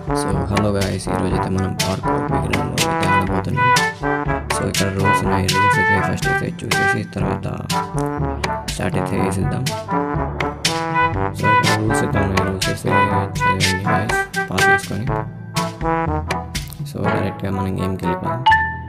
so hello guys ఈరోజు అయితే మనం పార్క్ బిగినంలో అయితే ఆడబోతున్నాం సో ఇక్కడ రూల్స్ ఉన్నాయి రూల్స్ అయితే ఫస్ట్ అయితే చూసేసి తర్వాత స్టార్ట్ అయితే వేసిద్దాం సో ఇక్కడ రూల్స్ అయితే ఉన్నాయి రూల్స్ అయితే చదివండి గాయస్ పాస్ చేసుకొని సో డైరెక్ట్గా మనం గేమ్కి వెళ్ళిపోదాం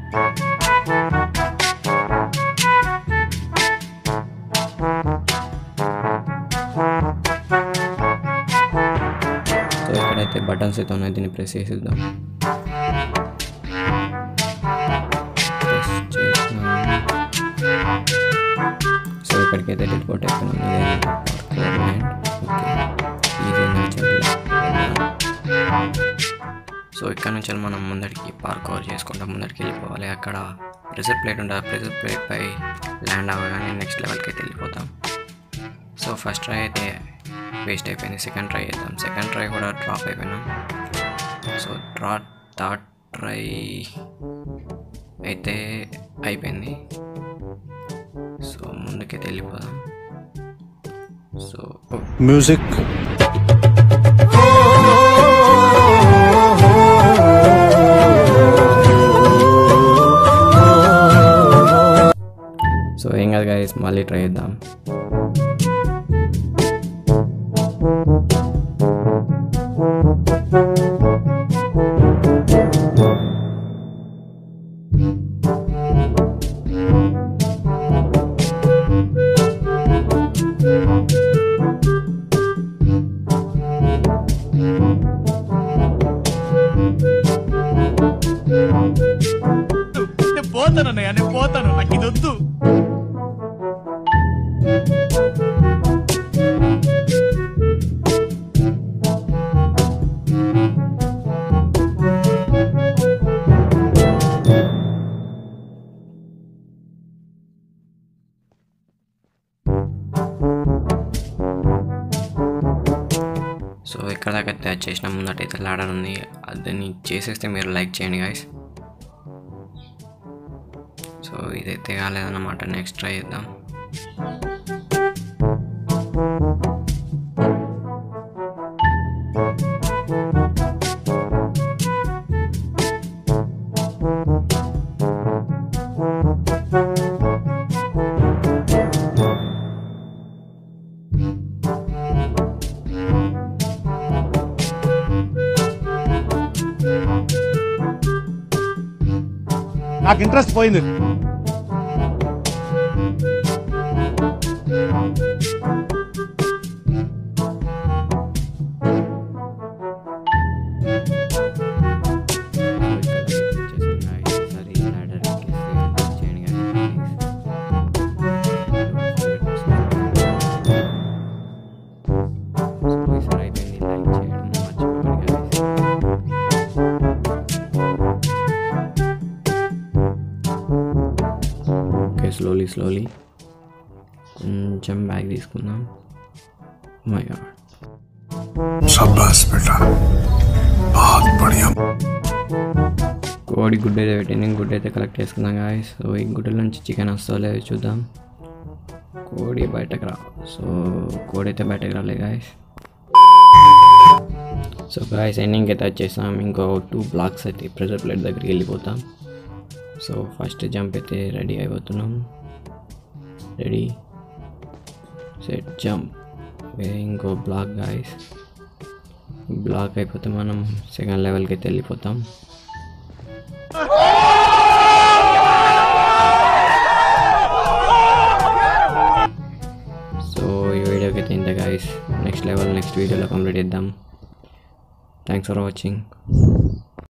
సో ఇక్కడైతే బటన్స్ అయితే ఉన్నాయి దీన్ని ప్రెస్ చేసిద్దాం ప్రెస్ చేసినాం సో ఇక్కడికైతే టెలిపోర్ట్ అయిపోయినాం ఇదే ల్యాండ్ ఓకే ఈజీగా సో ఇక్కడ నుంచి మనం ముందడికి పార్క్ కవర్ చేసుకుంటా ముందడికి వెళ్ళిపోవాలి అక్కడ ప్రెజర్ ప్లేట్ ఉంటుంది ఆ ప్రెజర్ ప్లేట్ పై ల్యాండ్ అవ్వగానే నెక్స్ట్ లెవెల్కి అయితే వెళ్ళిపోతాం సో ఫస్ట్ ట్రై అయితే వేస్ట్ అయిపోయింది సెకండ్ ట్రై చేద్దాం సెకండ్ ట్రై కూడా డ్రాప్ అయిపోయినాం సో డ్రా థర్డ్ ట్రై అయితే అయిపోయింది సో ముందుకైతే వెళ్ళిపోదాం సో music సో ఏం కాదు గైస్ మళ్ళీ ట్రై చేద్దాం నేను పోతాను అన్నయ్య నేను పోతాను నాకు ఇది వద్దు సో ఇక్కడ దాకా అయితే చేసిన ముందటైతే లాడన్ ఉంది అదని చేసేస్తే మీరు లైక్ చేయండి గాయస్ సో ఇదైతే కాలేదన్నమాట నెక్స్ట్ ట్రై చేద్దాం నాకు ఇంట్రెస్ట్ పోయింది ఓకే స్లోలీ స్లోలీ కొంచెం బ్యాగ్ తీసుకుందాం మై గాడ్ शाबाश बेटा बहुत बढ़िया కోడి గుడ్డ అయితే పెట్టింది గుడ్డ అయితే కలెక్ట్ చేసుకుందాం గాయస్ సో ఈ గుడ్డల నుంచి చికెన్ వస్తో లేదో చూద్దాం కోడి బయటకు రా సో కోడి అయితే బయటకు రాలే గాయస్ సో గాయస్ ఎండింగ్ అయితే వచ్చేసాం ఇంకో టూ బ్లాక్స్ అయితే ప్రెజర్ ప్లేట్ దగ్గరికి వెళ్ళిపోతాం సో ఫస్ట్ జంప్ అయితే రెడీ అయిపోతున్నాం రెడీ సెట్ జంప్ ఇంకో బ్లాక్ గాయస్ బ్లాక్ అయిపోతే మనం సెకండ్ లెవెల్కి అయితే వెళ్ళిపోతాం సో ఈ వీడియోకి అయితే ఇంత గాయస్ నెక్స్ట్ లెవెల్ నెక్స్ట్ వీడియోలో కంప్లీట్ చేద్దాం థ్యాంక్స్ ఫర్ వాచింగ్